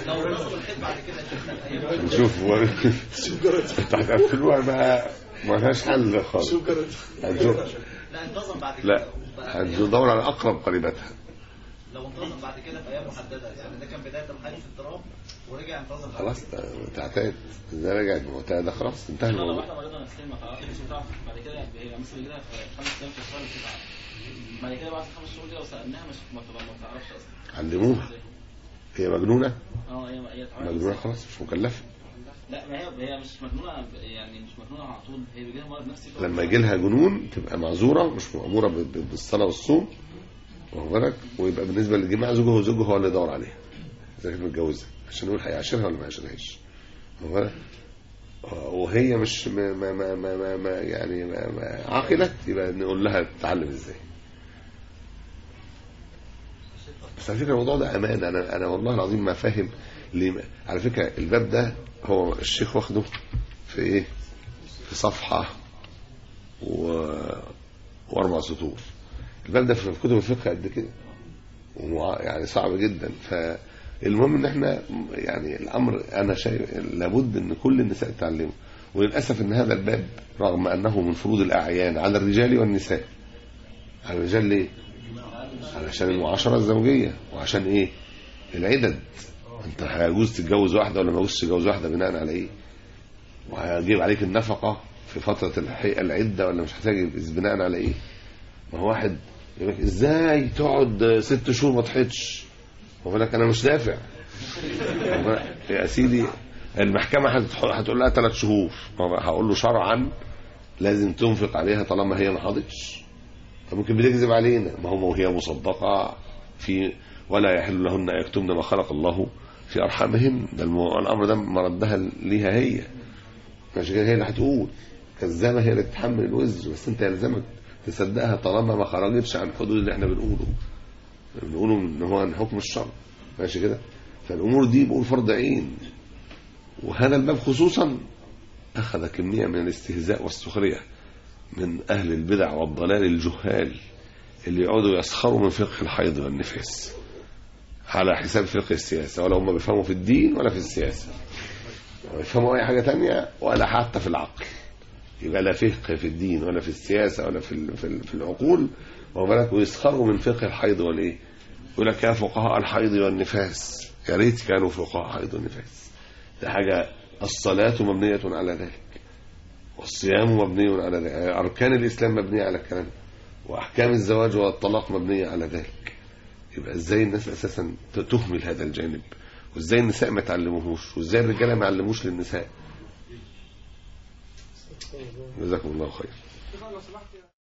[SPEAKER 3] نشوف هو انت هتقفلوها بقى ملهاش حل خالص
[SPEAKER 5] شكرا
[SPEAKER 3] هنشوف
[SPEAKER 8] لا انتظم بعد كده
[SPEAKER 3] لا هندور على اقرب قريبتها
[SPEAKER 8] لو انتظم بعد كده في ايام محدده يعني ده كان بدايه الحج في اضطراب ورجع انتظم بعد
[SPEAKER 3] خلاص تعتاد اذا رجعت معتاده خلاص انتهى
[SPEAKER 9] لو
[SPEAKER 3] الموضوع
[SPEAKER 9] واحده مريضه نفسيا ما تعرفش مش بتعرف بعد كده هي مثلا كده في خمس ايام في الشهر مش بتعرف بعد كده بعد خمس شهور دي لو سالناها مش ما تبقى- ما بتعرفش اصلا
[SPEAKER 3] علموها هي مجنونه
[SPEAKER 9] اه هي هي تعرف
[SPEAKER 3] مجنونه خلاص مش مكلفه
[SPEAKER 9] لا ما هي هي مش مجنونه يعني مش مجنونه على طول هي بيجي لها مرض نفسي
[SPEAKER 3] لما يجي لها جنون تبقى معذوره مش ماموره ب- ب- بالصلاه والصوم واخد بالك ويبقى بالنسبه للجماعه زوجها وزوجها هو اللي يدور عليها اذا كانت متجوزه عشان يقول هيعاشرها ولا ما يعاشرهاش واخد بالك؟ آه، وهي مش ما ما ما ما, ما, ما يعني ما ما عقلت يبقى نقول لها تتعلم ازاي بس على فكره الموضوع ده امان انا انا والله العظيم ما فاهم ليه ما- على فكره الباب ده هو الشيخ واخده في ايه في صفحه و... واربع سطور الباب ده في كتب الفقه قد كده ومع... يعني صعب جدا فالمهم ان احنا يعني الامر انا شايف لابد ان كل النساء يتعلموا وللاسف ان هذا الباب رغم انه من فروض الاعيان على الرجال والنساء على الرجال ليه؟ علشان المعاشره الزوجيه وعشان ايه؟ العدد انت هيجوز تتجوز واحده ولا ما يجوز تتجوز واحده بناء على ايه؟ وهيجيب عليك النفقه في فتره الحي- العده ولا مش هتجيب بناء على ايه؟ ما هو واحد يقول لك ازاي تقعد ست شهور ما تحيضش بقول لك انا مش دافع يا سيدي المحكمه هتح- هتقول لها ثلاث شهور ما هو هقول له شرعا لازم تنفق عليها طالما هي ما حاضتش فممكن بتكذب علينا ما هو هي مصدقه في ولا يحل لهن ان يكتمن ما خلق الله في ارحامهن ده المو... الامر ده مردها ليها هي عشان كده هي اللي هتقول كذابه هي اللي تتحمل الوزر بس انت يلزمك تصدقها طالما ما خرجتش عن الحدود اللي احنا بنقوله بنقوله ان هو عن حكم الشرع ماشي كده فالامور دي بقول فرض عين وهذا الباب خصوصا اخذ كميه من الاستهزاء والسخريه من اهل البدع والضلال الجهال اللي يقعدوا يسخروا من فقه الحيض والنفاس على حساب فقه السياسه ولا هم بيفهموا في الدين ولا في السياسه ولا بيفهموا اي حاجه تانية ولا حتى في العقل يبقى لا فقه في الدين ولا في السياسه ولا في ال- في ال- في العقول واخد بالك ويسخروا من فقه الحيض والايه يقول لك يا فقهاء الحيض والنفاس يا ريت كانوا فقهاء حيض والنفاس ده حاجه الصلاه مبنيه على ذلك والصيام مبني على ذلك اركان الاسلام مبنيه على الكلام واحكام الزواج والطلاق مبنيه على ذلك يبقى ازاي الناس اساسا ت- تهمل هذا الجانب وازاي النساء ما تعلموهوش وازاي الرجاله ما يعلموش للنساء جزاكم الله خير